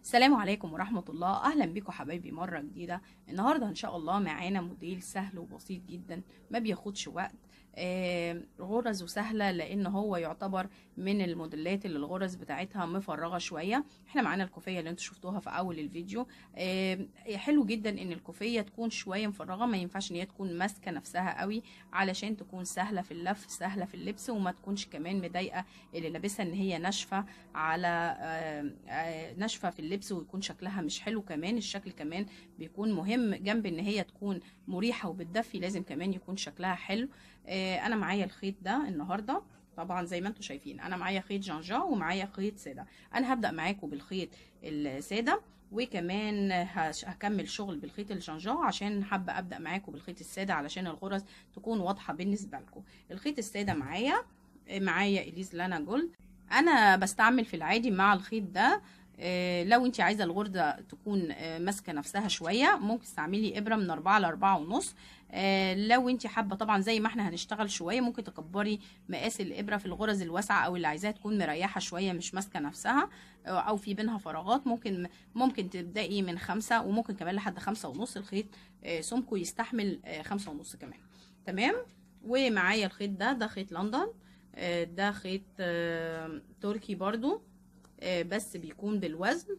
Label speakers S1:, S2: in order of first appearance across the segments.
S1: السلام عليكم ورحمة الله أهلا بكم حبايبي مرة جديدة النهاردة إن شاء الله معانا موديل سهل وبسيط جدا ما بياخدش وقت آه، غرزه سهلة لأن هو يعتبر من الموديلات اللي الغرز بتاعتها مفرغة شوية احنا معانا الكوفية اللي انتوا شفتوها في أول الفيديو آه، حلو جدا إن الكوفية تكون شوية مفرغة ما ينفعش إن هي تكون ماسكة نفسها قوي علشان تكون سهلة في اللف سهلة في اللبس وما تكونش كمان مضايقة اللي لابسها إن هي ناشفة على آه، آه، ناشفة في اللبس ويكون شكلها مش حلو كمان الشكل كمان بيكون مهم جنب ان هي تكون مريحة وبتدفي لازم كمان يكون شكلها حلو آه، انا معايا الخيط ده النهاردة طبعا زي ما انتم شايفين انا معايا خيط جانجا ومعايا خيط سادة انا هبدأ معاكم بالخيط السادة وكمان هش- هكمل شغل بالخيط الجانجا عشان حابة ابدأ معاكم بالخيط السادة علشان الغرز تكون واضحة بالنسبة لكم الخيط السادة معايا آه، معايا اليز لانا جولد انا بستعمل في العادي مع الخيط ده آه، لو انت عايزه الغرزه تكون آه، ماسكه نفسها شويه ممكن تستعملي ابره من 4 ل 4 ونص آه، لو انت حابه طبعا زي ما احنا هنشتغل شويه ممكن تكبري مقاس الابره في الغرز الواسعه او اللي عايزاها تكون مريحه شويه مش ماسكه نفسها آه، او في بينها فراغات ممكن ممكن تبداي من خمسة وممكن كمان لحد خمسة ونص الخيط آه، سمكه يستحمل آه، خمسة ونص كمان تمام ومعايا الخيط ده ده خيط لندن آه، ده خيط آه، تركي برضو آه، بس بيكون بالوزن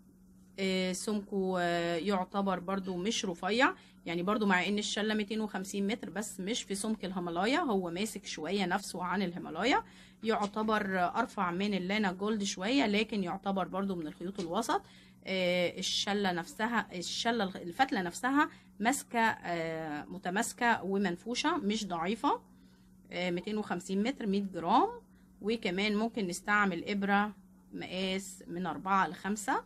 S1: آه، سمكه آه، يعتبر برضو مش رفيع يعني برضو مع ان الشلة 250 متر بس مش في سمك الهيمالايا هو ماسك شوية نفسه عن الهيمالايا يعتبر آه، ارفع من اللانا جولد شوية لكن يعتبر برضو من الخيوط الوسط آه، الشلة نفسها الشلة الفتلة نفسها ماسكة آه، متماسكة ومنفوشة مش ضعيفة آه، 250 متر 100 جرام وكمان ممكن نستعمل إبرة مقاس من أربعة لخمسة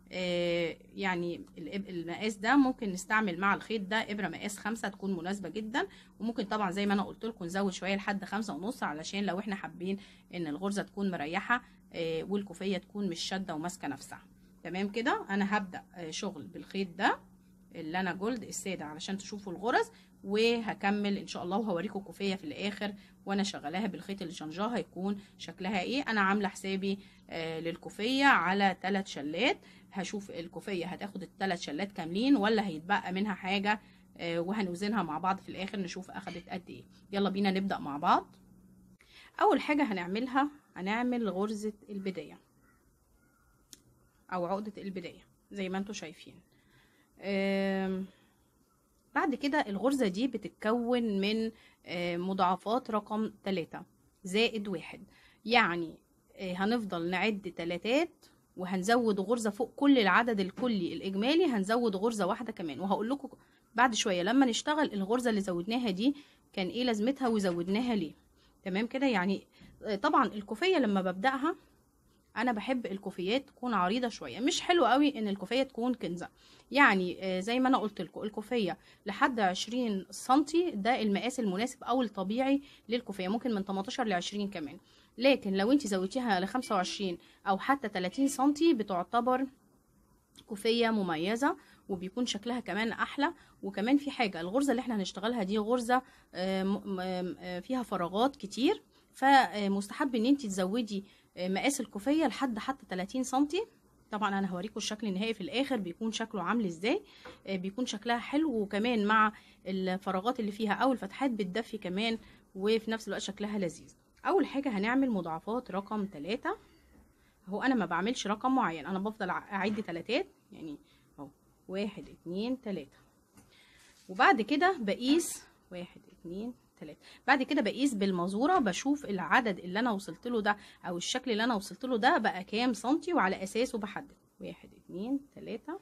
S1: آه، يعني الإب- المقاس ده ممكن نستعمل مع الخيط ده إبرة مقاس خمسة تكون مناسبة جدا وممكن طبعا زي ما أنا قلت لكم نزود شوية لحد خمسة ونص علشان لو احنا حابين إن الغرزة تكون مريحة آه، والكوفية تكون مش شادة وماسكة نفسها تمام كده أنا هبدأ آه، شغل بالخيط ده اللي أنا جولد السادة علشان تشوفوا الغرز وهكمل ان شاء الله وهوريكم كوفيه في الاخر وانا شغلاها بالخيط الجنجا هيكون شكلها ايه انا عامله حسابي آه للكوفيه على ثلاث شلات هشوف الكوفيه هتاخد الثلاث شلات كاملين ولا هيتبقى منها حاجه آه وهنوزنها مع بعض في الاخر نشوف اخدت قد ايه يلا بينا نبدا مع بعض اول حاجه هنعملها هنعمل غرزه البدايه او عقده البدايه زي ما انتم شايفين آم، بعد كده الغرزة دي بتتكون من آه، مضاعفات رقم تلاتة زائد واحد يعني آه، هنفضل نعد تلاتات وهنزود غرزة فوق كل العدد الكلي الإجمالي هنزود غرزة واحدة كمان وهقول لكم بعد شوية لما نشتغل الغرزة اللي زودناها دي كان ايه لازمتها وزودناها ليه تمام كده يعني آه، طبعا الكوفية لما ببدأها انا بحب الكوفيات تكون عريضه شويه مش حلو قوي ان الكوفيه تكون كنزه يعني آه، زي ما انا قلت لكم الكوفيه لحد 20 سنتي ده المقاس المناسب او الطبيعي للكوفيه ممكن من 18 ل 20 كمان لكن لو انت زودتيها ل 25 او حتى 30 سنتي بتعتبر كوفيه مميزه وبيكون شكلها كمان احلى وكمان في حاجه الغرزه اللي احنا هنشتغلها دي غرزه آه، م- م- آه، فيها فراغات كتير فمستحب ان انت تزودي آه، مقاس الكوفيه لحد حتى 30 سنتي طبعا انا هوريكم الشكل النهائي في الاخر بيكون شكله عامل ازاي آه، بيكون شكلها حلو وكمان مع الفراغات اللي فيها او الفتحات بتدفي كمان وفي نفس الوقت شكلها لذيذ اول حاجه هنعمل مضاعفات رقم 3 هو انا ما بعملش رقم معين انا بفضل ع- اعد تلاتات يعني اهو واحد اتنين تلاتة وبعد كده بقيس واحد اتنين تلاتة بعد كده بقيس بالمزورة بشوف العدد اللي انا وصلت له ده او الشكل اللي انا وصلت له ده بقى كام سنتي وعلى اساسه بحدد واحد اتنين تلاتة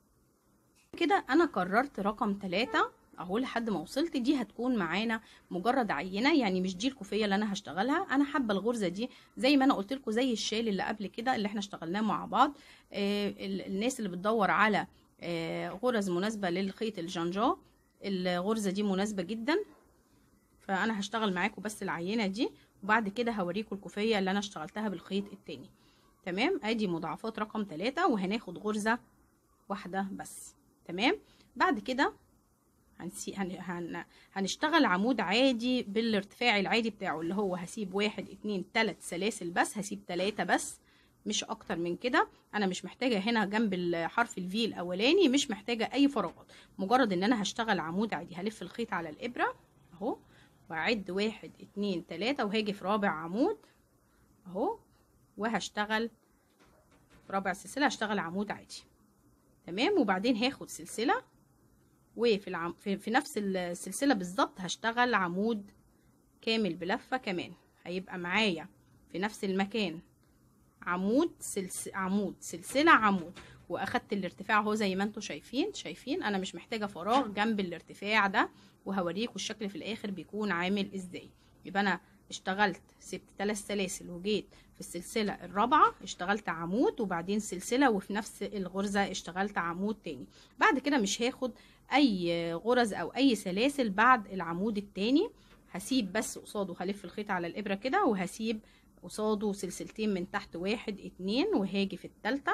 S1: كده انا قررت رقم تلاتة اهو لحد ما وصلت دي هتكون معانا مجرد عينه يعني مش دي الكوفيه اللي انا هشتغلها انا حابه الغرزه دي زي ما انا قلت لكم زي الشال اللي قبل كده اللي احنا اشتغلناه مع بعض آه ال- الناس اللي بتدور على آه غرز مناسبه للخيط الجانجا الغرزه دي مناسبه جدا فانا هشتغل معاكم بس العينه دي وبعد كده هوريكم الكوفيه اللي انا اشتغلتها بالخيط التاني تمام ادي مضاعفات رقم ثلاثة وهناخد غرزه واحده بس تمام بعد كده هنسي... هن... هن... هنشتغل عمود عادي بالارتفاع العادي بتاعه اللي هو هسيب واحد اتنين تلات سلاسل بس هسيب تلاتة بس مش اكتر من كده انا مش محتاجه هنا جنب حرف الفي الاولاني مش محتاجه اي فراغات مجرد ان انا هشتغل عمود عادي هلف الخيط على الابره اهو واعد واحد اتنين تلاتة وهاجي في رابع عمود اهو وهشتغل في رابع سلسله هشتغل عمود عادي تمام وبعدين هاخد سلسله وفي العم... في, في نفس السلسله بالظبط هشتغل عمود كامل بلفه كمان هيبقى معايا في نفس المكان عمود سلس... عمود سلسله عمود واخدت الارتفاع اهو زي ما انتم شايفين شايفين انا مش محتاجه فراغ جنب الارتفاع ده وهوريكم الشكل في الاخر بيكون عامل ازاي يبقى انا اشتغلت سبت ثلاث سلاسل وجيت في السلسلة الرابعة اشتغلت عمود وبعدين سلسلة وفي نفس الغرزة اشتغلت عمود تاني بعد كده مش هاخد اي غرز او اي سلاسل بعد العمود التاني هسيب بس قصاده هلف الخيط على الابرة كده وهسيب قصاده سلسلتين من تحت واحد اتنين وهاجي في التالتة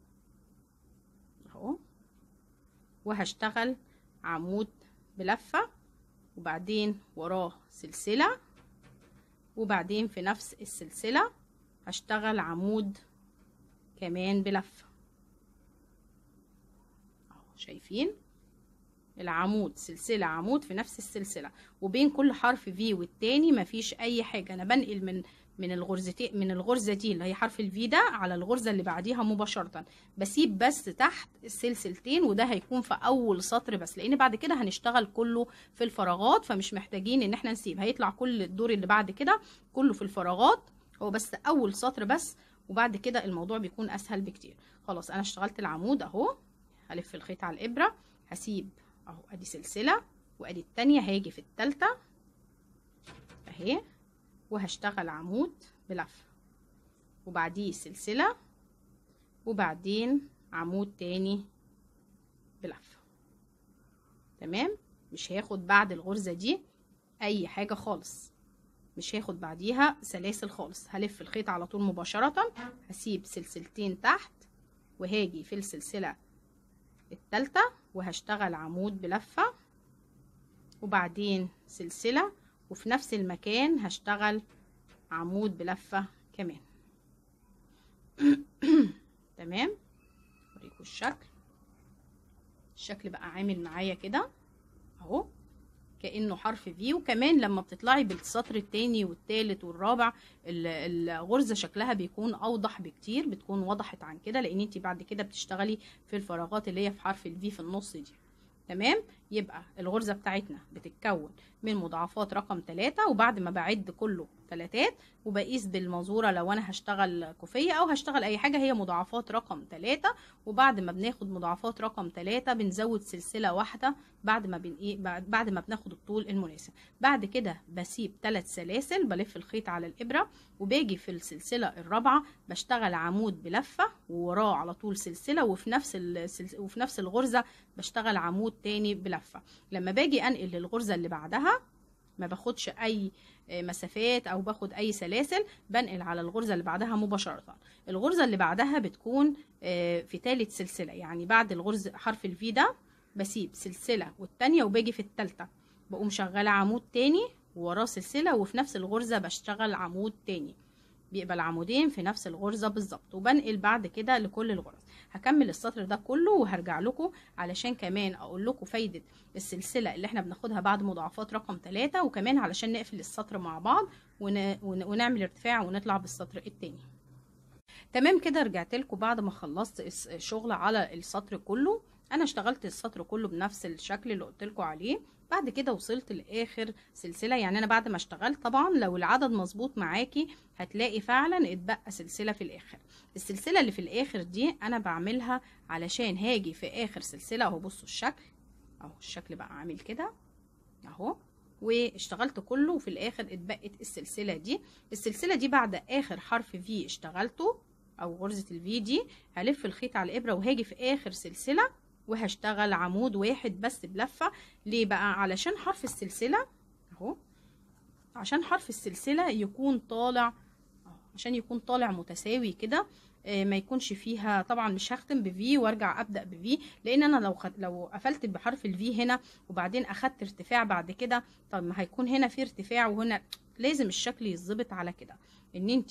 S1: اهو وهشتغل عمود بلفة وبعدين وراه سلسلة وبعدين في نفس السلسلة هشتغل عمود كمان بلفة اهو شايفين العمود سلسلة عمود في نفس السلسلة وبين كل حرف في والتاني مفيش اي حاجة انا بنقل من من الغرزتين من الغرزة دي اللي هي حرف الفي ده على الغرزة اللي بعديها مباشرة بسيب بس تحت السلسلتين وده هيكون في اول سطر بس لان بعد كده هنشتغل كله في الفراغات فمش محتاجين ان احنا نسيب هيطلع كل الدور اللي بعد كده كله في الفراغات هو بس اول سطر بس وبعد كده الموضوع بيكون اسهل بكتير خلاص انا اشتغلت العمود اهو هلف الخيط على الابرة هسيب اهو ادي سلسلة وادي التانية هاجي في التالتة اهي وهشتغل عمود بلفة وبعديه سلسلة وبعدين عمود تاني بلفة تمام مش هاخد بعد الغرزة دي اي حاجة خالص مش هاخد بعديها سلاسل خالص هلف الخيط على طول مباشرة هسيب سلسلتين تحت وهاجي في السلسلة التالتة وهشتغل عمود بلفة وبعدين سلسلة وفي نفس المكان هشتغل عمود بلفة كمان تمام اوريكم الشكل الشكل بقى عامل معايا كده اهو كانه حرف في وكمان لما بتطلعي بالسطر التاني والتالت والرابع الغرزه شكلها بيكون اوضح بكتير بتكون وضحت عن كده لان انت بعد كده بتشتغلي في الفراغات اللي هي في حرف الفي في النص دي تمام يبقى الغرزة بتاعتنا بتتكون من مضاعفات رقم 3 وبعد ما بعد كله تلاتات وبقيس بالمزورة لو انا هشتغل كوفية او هشتغل اي حاجة هي مضاعفات رقم 3 وبعد ما بناخد مضاعفات رقم 3 بنزود سلسلة واحدة بعد ما بن ايه بعد ما بناخد الطول المناسب بعد كده بسيب 3 سلاسل بلف الخيط على الابرة وباجي في السلسلة الرابعة بشتغل عمود بلفة ووراه على طول سلسلة وفي نفس السلسلة وفي نفس الغرزة بشتغل عمود تاني بلفة لما باجي انقل للغرزة اللي بعدها ما باخدش اي مسافات او باخد اي سلاسل بنقل على الغرزه اللي بعدها مباشره الغرزه اللي بعدها بتكون في ثالث سلسله يعني بعد الغرزه حرف الفي ده بسيب سلسله والتانية وباجي في التالتة بقوم شغاله عمود تاني ووراه سلسله وفي نفس الغرزه بشتغل عمود تاني بيبقى العمودين في نفس الغرزة بالظبط وبنقل بعد كده لكل الغرز هكمل السطر ده كله وهرجع لكم علشان كمان اقول لكم فايدة السلسلة اللي احنا بناخدها بعد مضاعفات رقم 3 وكمان علشان نقفل السطر مع بعض ون... ون... ونعمل ارتفاع ونطلع بالسطر التاني تمام كده رجعت لكم بعد ما خلصت الشغل على السطر كله انا اشتغلت السطر كله بنفس الشكل اللي قلت لكم عليه بعد كده وصلت لاخر سلسله يعني انا بعد ما اشتغلت طبعا لو العدد مظبوط معاكي هتلاقي فعلا اتبقى سلسله في الاخر السلسله اللي في الاخر دي انا بعملها علشان هاجي في اخر سلسله اهو بصوا الشكل اهو الشكل بقى عامل كده اهو واشتغلت كله وفي الاخر اتبقت السلسله دي السلسله دي بعد اخر حرف في اشتغلته او غرزه الفي دي هلف الخيط على الابره وهاجي في اخر سلسله وهشتغل عمود واحد بس بلفة ليه بقى علشان حرف السلسلة اهو عشان حرف السلسلة يكون طالع عشان يكون طالع متساوي كده ما يكونش فيها طبعا مش هختم بفي وارجع ابدا بفي لان انا لو خد لو قفلت بحرف الفي هنا وبعدين اخدت ارتفاع بعد كده طب ما هيكون هنا في ارتفاع وهنا لازم الشكل يتظبط على كده ان انت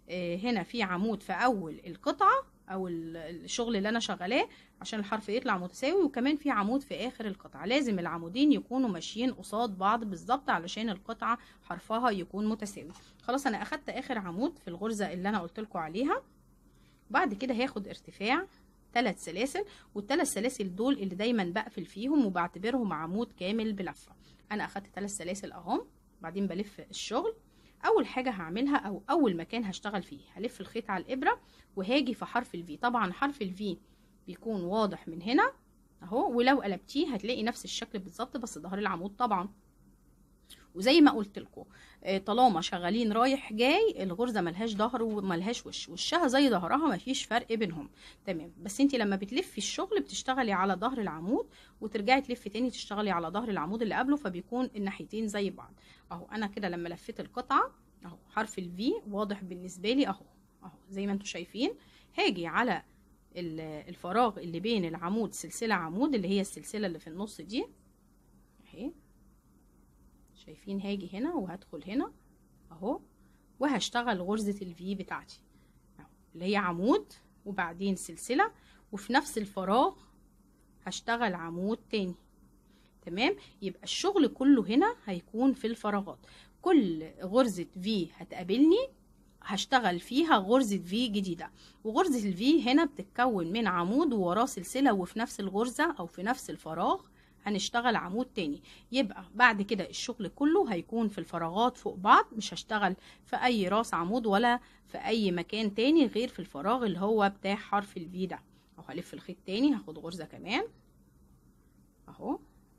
S1: آه، هنا في عمود في اول القطعه او ال- الشغل اللي انا شغلاه عشان الحرف يطلع متساوي وكمان في عمود في اخر القطعه لازم العمودين يكونوا ماشيين قصاد بعض بالظبط علشان القطعه حرفها يكون متساوي خلاص انا اخدت اخر عمود في الغرزه اللي انا قلت لكم عليها بعد كده هاخد ارتفاع ثلاث سلاسل والثلاث سلاسل دول اللي دايما بقفل فيهم وبعتبرهم عمود كامل بلفه انا اخدت ثلاث سلاسل اهم بعدين بلف الشغل اول حاجه هعملها او اول مكان هشتغل فيه هلف الخيط على الابره وهاجي في حرف الفي طبعا حرف الفي بيكون واضح من هنا اهو ولو قلبتيه هتلاقي نفس الشكل بالظبط بس ظهر العمود طبعا وزي ما قلت لكم طالما شغالين رايح جاي الغرزه ملهاش ظهر وملهاش وش وشها زي ظهرها مفيش فرق بينهم تمام بس انت لما بتلفي الشغل بتشتغلي على ظهر العمود وترجعي تلفي تاني تشتغلي على ظهر العمود اللي قبله فبيكون الناحيتين زي بعض اهو انا كده لما لفيت القطعه اهو حرف الفي واضح بالنسبه لي اهو اهو زي ما انتم شايفين هاجي على الفراغ اللي بين العمود سلسله عمود اللي هي السلسله اللي في النص دي اهي شايفين هاجي هنا وهدخل هنا اهو وهشتغل غرزة الفي بتاعتي اهو اللي هي عمود وبعدين سلسلة وفي نفس الفراغ هشتغل عمود تاني تمام يبقى الشغل كله هنا هيكون في الفراغات كل غرزة في هتقابلني هشتغل فيها غرزة في جديدة وغرزة الفي هنا بتتكون من عمود ووراه سلسلة وفي نفس الغرزة او في نفس الفراغ هنشتغل عمود تاني يبقى بعد كده الشغل كله هيكون في الفراغات فوق بعض مش هشتغل في اي راس عمود ولا في اي مكان تاني غير في الفراغ اللي هو بتاع حرف الفي ده اهو هلف الخيط تاني هاخد غرزة كمان اهو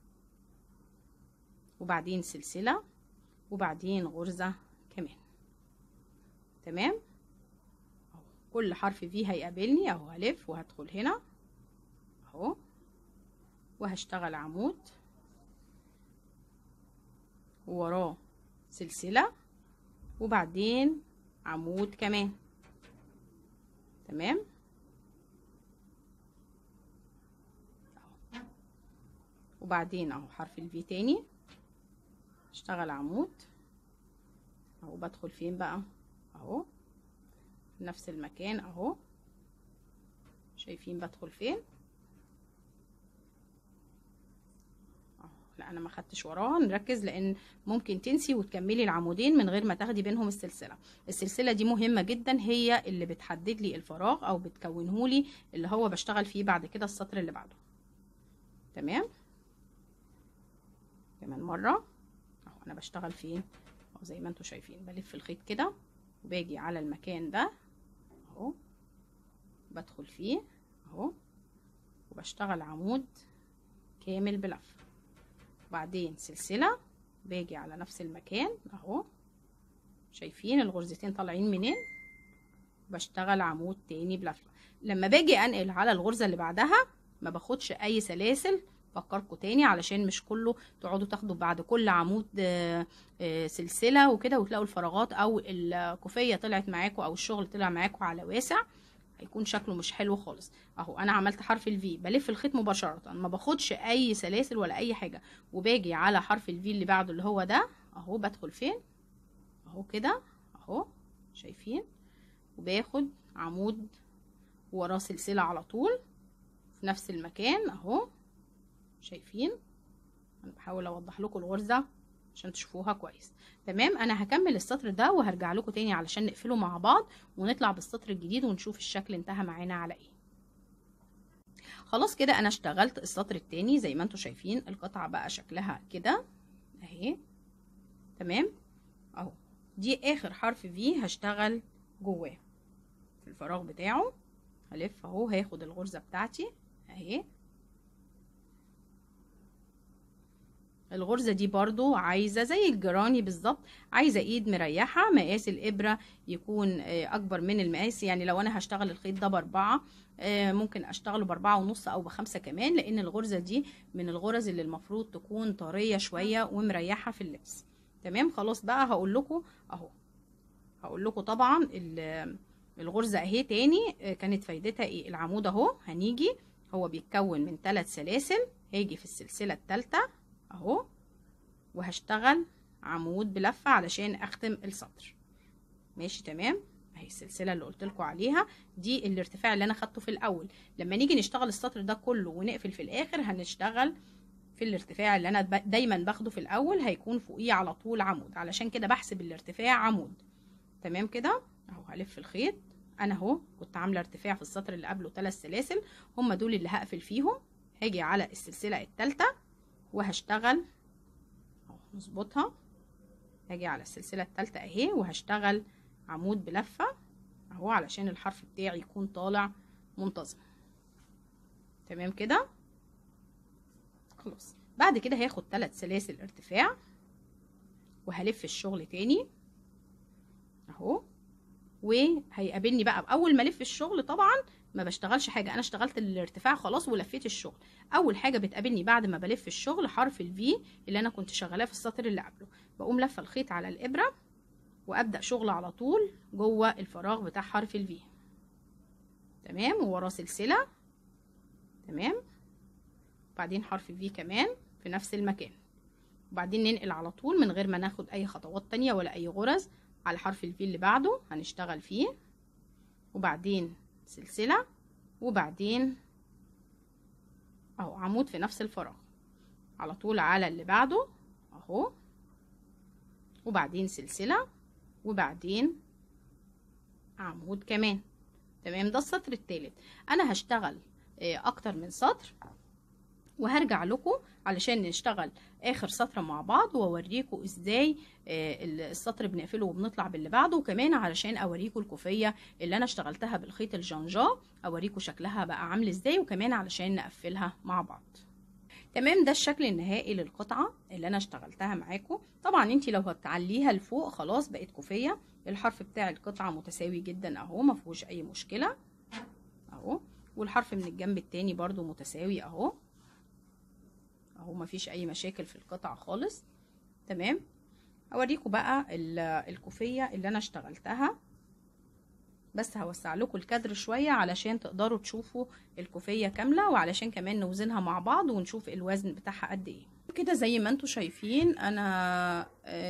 S1: وبعدين سلسلة وبعدين غرزة كمان تمام اهو كل حرف فيه هيقابلني اهو هلف وهدخل هنا اهو وهشتغل عمود ووراه سلسلة وبعدين عمود كمان تمام أهو. وبعدين اهو حرف الفي تاني اشتغل عمود اهو بدخل فين بقى اهو في نفس المكان اهو شايفين بدخل فين لا انا ما خدتش وراها نركز لان ممكن تنسي وتكملي العمودين من غير ما تاخدي بينهم السلسله السلسله دي مهمه جدا هي اللي بتحدد لي الفراغ او بتكونه لي اللي هو بشتغل فيه بعد كده السطر اللي بعده تمام كمان مره اهو انا بشتغل فين اهو زي ما انتم شايفين بلف الخيط كده وباجي على المكان ده اهو بدخل فيه اهو وبشتغل عمود كامل بلف وبعدين سلسلة باجي على نفس المكان اهو شايفين الغرزتين طالعين منين بشتغل عمود تاني بلفة لما باجي انقل على الغرزة اللي بعدها ما باخدش اي سلاسل فكركم تاني علشان مش كله تقعدوا تاخدوا بعد كل عمود سلسلة وكده وتلاقوا الفراغات او الكوفية طلعت معاكم او الشغل طلع معاكم على واسع هيكون شكله مش حلو خالص اهو انا عملت حرف الفي بلف الخيط مباشره ما باخدش اي سلاسل ولا اي حاجه وباجي على حرف الفي اللي بعده اللي هو ده اهو بدخل فين اهو كده اهو شايفين وباخد عمود وراه سلسله على طول في نفس المكان اهو شايفين انا بحاول اوضح لكم الغرزه عشان تشوفوها كويس تمام انا هكمل السطر ده وهرجع لكم تاني علشان نقفله مع بعض ونطلع بالسطر الجديد ونشوف الشكل انتهى معانا على ايه خلاص كده انا اشتغلت السطر التاني زي ما انتم شايفين القطعه بقى شكلها كده اهي تمام اهو دي اخر حرف في هشتغل جواه في الفراغ بتاعه هلف اهو هاخد الغرزه بتاعتي اهي الغرزة دي برضو عايزة زي الجراني بالظبط عايزة ايد مريحة مقاس الابرة يكون اكبر من المقاس يعني لو انا هشتغل الخيط ده باربعة ممكن اشتغله باربعة ونص او بخمسة كمان لان الغرزة دي من الغرز اللي المفروض تكون طرية شوية ومريحة في اللبس تمام خلاص بقى هقول لكم اهو هقول لكم طبعا الغرزة اهي تاني كانت فايدتها ايه العمود اهو هنيجي هو بيتكون من ثلاث سلاسل هاجي في السلسلة الثالثة اهو وهشتغل عمود بلفة علشان اختم السطر ماشي تمام اهي السلسله اللي قلت لكم عليها دي الارتفاع اللي انا خدته في الاول لما نيجي نشتغل السطر ده كله ونقفل في الاخر هنشتغل في الارتفاع اللي انا دايما باخده في الاول هيكون فوقيه على طول عمود علشان كده بحسب الارتفاع عمود تمام كده اهو هلف الخيط انا اهو كنت عامله ارتفاع في السطر اللي قبله ثلاث سلاسل هم دول اللي هقفل فيهم هاجي على السلسله الثالثه وهشتغل اهو نظبطها هاجي على السلسله الثالثه اهي وهشتغل عمود بلفه اهو علشان الحرف بتاعي يكون طالع منتظم تمام كده خلاص بعد كده هاخد ثلاث سلاسل ارتفاع وهلف الشغل تاني اهو وهيقابلني بقى اول ما الف الشغل طبعا ما بشتغلش حاجه انا اشتغلت الارتفاع خلاص ولفيت الشغل اول حاجه بتقابلني بعد ما بلف الشغل حرف الفي اللي انا كنت شغالاه في السطر اللي قبله بقوم لفه الخيط على الابره وابدا شغل على طول جوه الفراغ بتاع حرف الفي تمام ووراه سلسله تمام وبعدين حرف الفي كمان في نفس المكان وبعدين ننقل على طول من غير ما ناخد اي خطوات تانية ولا اي غرز على حرف الفي اللي بعده هنشتغل فيه وبعدين سلسلة وبعدين اهو عمود في نفس الفراغ على طول على اللي بعده اهو وبعدين سلسلة وبعدين عمود كمان تمام ده السطر التالت انا هشتغل اكتر من سطر وهرجع لكم علشان نشتغل اخر سطر مع بعض واوريكم ازاي السطر بنقفله وبنطلع باللي بعده وكمان علشان اوريكم الكوفيه اللي انا اشتغلتها بالخيط الجنجا اوريكم شكلها بقى عامل ازاي وكمان علشان نقفلها مع بعض تمام ده الشكل النهائي للقطعه اللي انا اشتغلتها معاكم طبعا انت لو هتعليها لفوق خلاص بقت كوفيه الحرف بتاع القطعه متساوي جدا اهو ما فيهوش اي مشكله اهو والحرف من الجنب التاني برضو متساوي اهو اهو مفيش اي مشاكل في القطعة خالص تمام اوريكم بقى الكوفية اللي انا اشتغلتها بس هوسع لكم الكادر شوية علشان تقدروا تشوفوا الكوفية كاملة وعلشان كمان نوزنها مع بعض ونشوف الوزن بتاعها قد ايه كده زي ما انتوا شايفين انا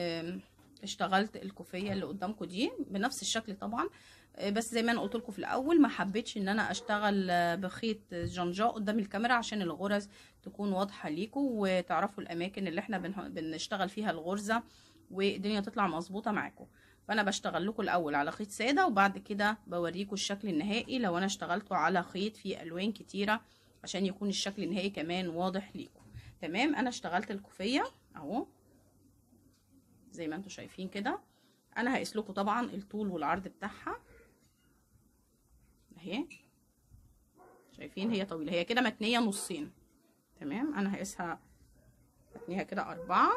S1: اشتغلت الكوفية اللي قدامكم دي بنفس الشكل طبعا بس زي ما انا قلت لكم في الاول ما حبيتش ان انا اشتغل بخيط جنجا قدام الكاميرا عشان الغرز تكون واضحه ليكم وتعرفوا الاماكن اللي احنا بنشتغل فيها الغرزه والدنيا تطلع مظبوطه معاكم فانا بشتغل لكم الاول على خيط ساده وبعد كده بوريكم الشكل النهائي لو انا اشتغلته على خيط فيه الوان كتيره عشان يكون الشكل النهائي كمان واضح ليكم تمام انا اشتغلت الكوفيه اهو زي ما انتم شايفين كده انا هقيس لكم طبعا الطول والعرض بتاعها اهي شايفين هي طويله هي كده متنيه نصين تمام انا هقيسها متنيها كده أربعة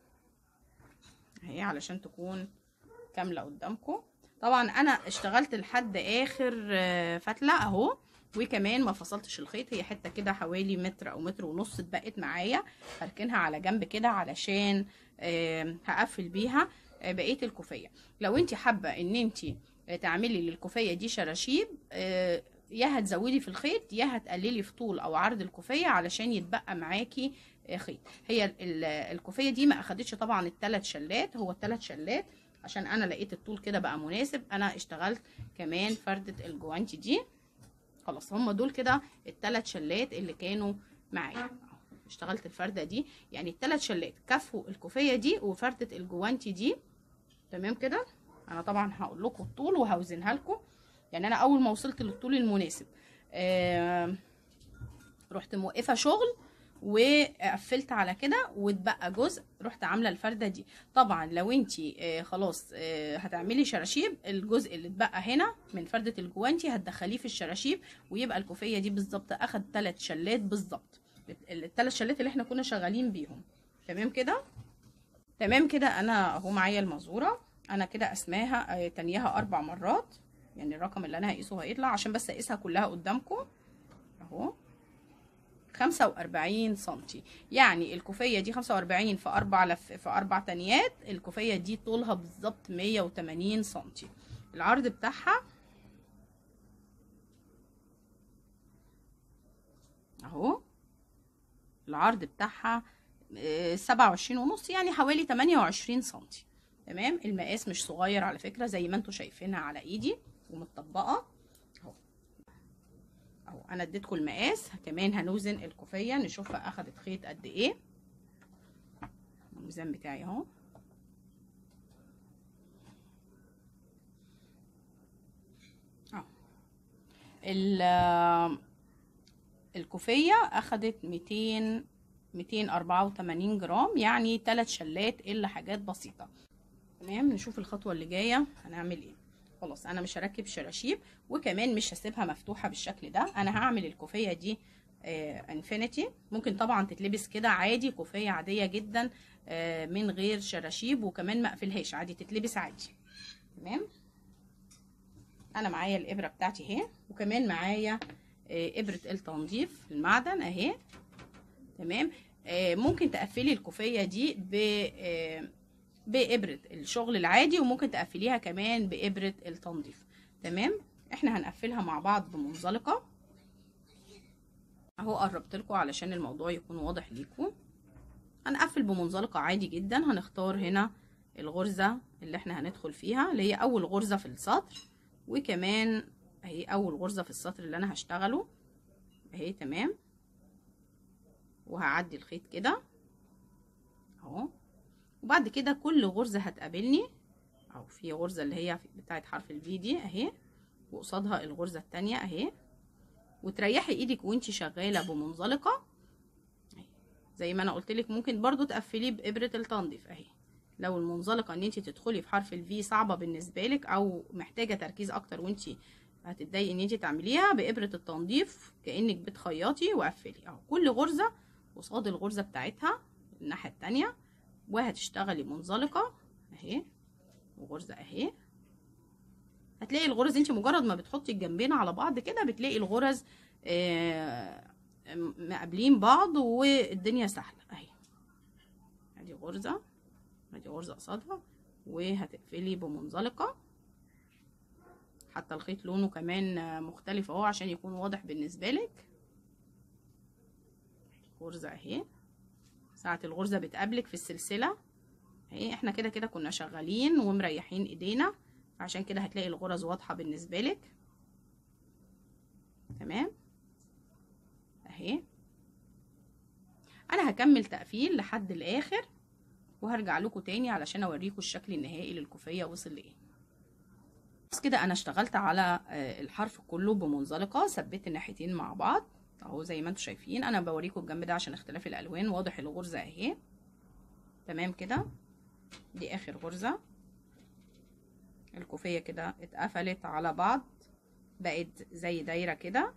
S1: اهي علشان تكون كامله قدامكم طبعا انا اشتغلت لحد اخر فتله اهو وكمان ما فصلتش الخيط هي حته كده حوالي متر او متر ونص اتبقت معايا هركنها على جنب كده علشان هقفل بيها بقيه الكوفيه لو انت حابه ان انت تعملي للكوفيه دي شراشيب يا هتزودي في الخيط يا هتقللي في طول او عرض الكوفيه علشان يتبقى معاكي خيط هي الكوفيه دي ما اخدتش طبعا الثلاث شلات هو الثلاث شلات عشان انا لقيت الطول كده بقى مناسب انا اشتغلت كمان فردة الجوانتي دي خلاص هم دول كده الثلاث شلات اللي كانوا معايا اشتغلت الفردة دي يعني الثلاث شلات كفوا الكوفية دي وفردة الجوانتي دي تمام كده انا طبعا هقول لكم الطول وهوزنها لكم يعني انا اول ما وصلت للطول المناسب آه رحت موقفه شغل وقفلت على كده واتبقى جزء رحت عامله الفرده دي طبعا لو انت آه خلاص آه هتعملي شراشيب الجزء اللي اتبقى هنا من فرده الجوانتي هتدخليه في الشراشيب ويبقى الكوفيه دي بالظبط اخد ثلاث شلات بالظبط الثلاث شلات اللي احنا كنا شغالين بيهم تمام كده تمام كده انا اهو معايا المزوره انا كده اسماها آه تانيها اربع مرات يعني الرقم اللي انا هقيسه هيطلع عشان بس اقيسها كلها قدامكم اهو خمسة وأربعين سنتي يعني الكوفية دي خمسة وأربعين في أربع لف في أربع تانيات الكوفية دي طولها بالظبط مية وتمانين سنتي العرض بتاعها أهو العرض بتاعها سبعة وعشرين ونص يعني حوالي تمانية وعشرين سنتي تمام المقاس مش صغير على فكره زي ما انتم شايفينها على ايدي ومتطبقه اهو اهو انا اديتكم المقاس كمان هنوزن الكوفيه نشوفها اخدت خيط قد ايه الميزان بتاعي اهو اهو الكوفيه اخدت 200 284 جرام يعني 3 شلات الا حاجات بسيطه تمام نشوف الخطوه اللي جايه هنعمل ايه خلاص انا مش هركب شراشيب وكمان مش هسيبها مفتوحه بالشكل ده انا هعمل الكوفيه دي آه انفينيتي ممكن طبعا تتلبس كده عادي كوفيه عاديه جدا آه من غير شراشيب وكمان ما اقفلهاش عادي تتلبس عادي تمام انا معايا الابره بتاعتي اهي وكمان معايا آه ابره التنظيف المعدن اهي تمام آه ممكن تقفلي الكوفيه دي ب آه بإبرة الشغل العادي وممكن تقفليها كمان بإبرة التنظيف تمام احنا هنقفلها مع بعض بمنزلقة اهو قربت لكم علشان الموضوع يكون واضح ليكم هنقفل بمنزلقة عادي جدا هنختار هنا الغرزة اللي احنا هندخل فيها اللي هي اول غرزة في السطر وكمان اهي اول غرزة في السطر اللي انا هشتغله اهي تمام وهعدي الخيط كده اهو وبعد كده كل غرزة هتقابلني او في غرزة اللي هي بتاعت حرف الفي دي اهي وقصادها الغرزة التانية اهي وتريحي ايدك وانتي شغالة بمنزلقة زي ما انا قلتلك ممكن برضو تقفليه بإبرة التنظيف اهي لو المنزلقة ان انتي تدخلي في حرف الفي صعبة بالنسبة لك او محتاجة تركيز اكتر وانتي هتتضايقي ان انتي تعمليها بإبرة التنظيف كأنك بتخيطي وقفلي اهو كل غرزة قصاد الغرزة بتاعتها الناحية التانية وهتشتغلي منزلقة اهي وغرزة اهي هتلاقي الغرز انت مجرد ما بتحطي الجنبين على بعض كده بتلاقي الغرز آه مقابلين بعض والدنيا سهلة اهي ادي غرزة ادي غرزة قصادها وهتقفلي بمنزلقة حتى الخيط لونه كمان مختلف اهو عشان يكون واضح بالنسبة لك غرزة اهي ساعة الغرزة بتقابلك في السلسلة اهي احنا كده كده كنا شغالين ومريحين ايدينا عشان كده هتلاقي الغرز واضحة بالنسبة لك تمام اهي انا هكمل تقفيل لحد الاخر وهرجع لكم تاني علشان اوريكم الشكل النهائي للكوفية وصل لايه بس كده انا اشتغلت على الحرف كله بمنزلقة ثبت الناحيتين مع بعض اهو زي ما انتم شايفين انا بوريكم الجنب ده عشان اختلاف الالوان واضح الغرزه اهي تمام كده دي اخر غرزه الكوفيه كده اتقفلت على بعض بقت زي دايره كده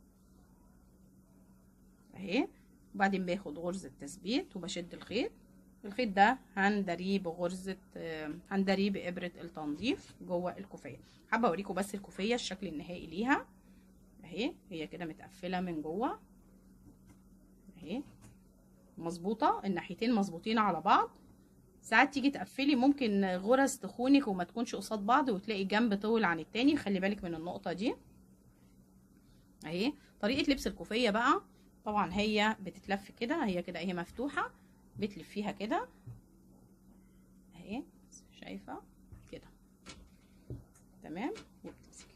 S1: اهي وبعدين باخد غرزه تثبيت وبشد الخيط الخيط ده هندريه بغرزه هندريه بابره التنظيف جوه الكوفيه حابه اوريكم بس الكوفيه الشكل النهائي ليها اهي هي كده متقفله من جوه اهي مظبوطه الناحيتين مظبوطين على بعض ساعات تيجي تقفلي ممكن غرز تخونك وما تكونش قصاد بعض وتلاقي جنب طول عن التاني خلي بالك من النقطه دي اهي طريقه لبس الكوفيه بقى طبعا هي بتتلف كده هي كده اهي مفتوحه بتلفيها كده اهي شايفه كده تمام وبتمسكي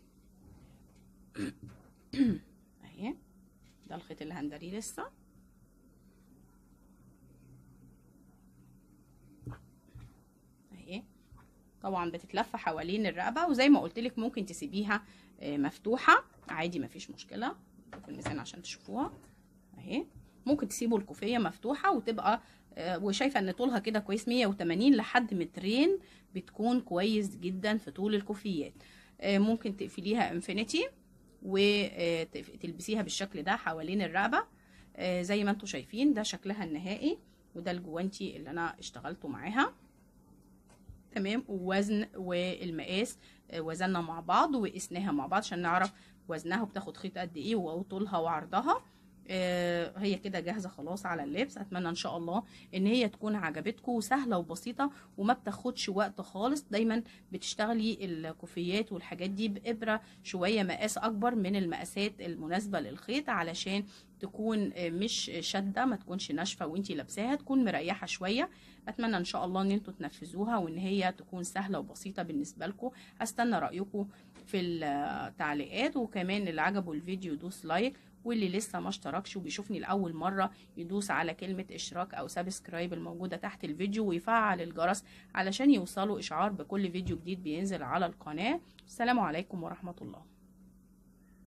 S1: اهي ده الخيط اللي هندريه لسه اهي طبعا بتتلف حوالين الرقبه وزي ما قلت لك ممكن تسيبيها مفتوحه عادي مفيش مشكله في الميزان عشان تشوفوها اهي ممكن تسيبوا الكوفيه مفتوحه وتبقى وشايفه ان طولها كده كويس 180 لحد مترين بتكون كويس جدا في طول الكوفيات ممكن تقفليها انفينيتي وتلبسيها بالشكل ده حوالين الرقبه زي ما انتم شايفين ده شكلها النهائي وده الجوانتي اللي انا اشتغلته معاها تمام ووزن والمقاس وزننا مع بعض وقسناها مع بعض عشان نعرف وزنها وبتاخد خيط قد ايه وطولها وعرضها آه، هي كده جاهزه خلاص على اللبس اتمنى ان شاء الله ان هي تكون عجبتكم وسهله وبسيطه وما بتاخدش وقت خالص دايما بتشتغلي الكوفيات والحاجات دي بابره شويه مقاس اكبر من المقاسات المناسبه للخيط علشان تكون آه، مش شاده ما تكونش ناشفه وانتي لابساها تكون مريحه شويه اتمنى ان شاء الله ان انتوا تنفذوها وان هي تكون سهله وبسيطه بالنسبه لكم هستنى رايكم في التعليقات وكمان اللي عجبه الفيديو دوس لايك واللي لسه ما اشتركش وبيشوفني لاول مره يدوس على كلمه اشتراك او سبسكرايب الموجوده تحت الفيديو ويفعل الجرس علشان يوصلوا اشعار بكل فيديو جديد بينزل على القناه السلام عليكم ورحمه الله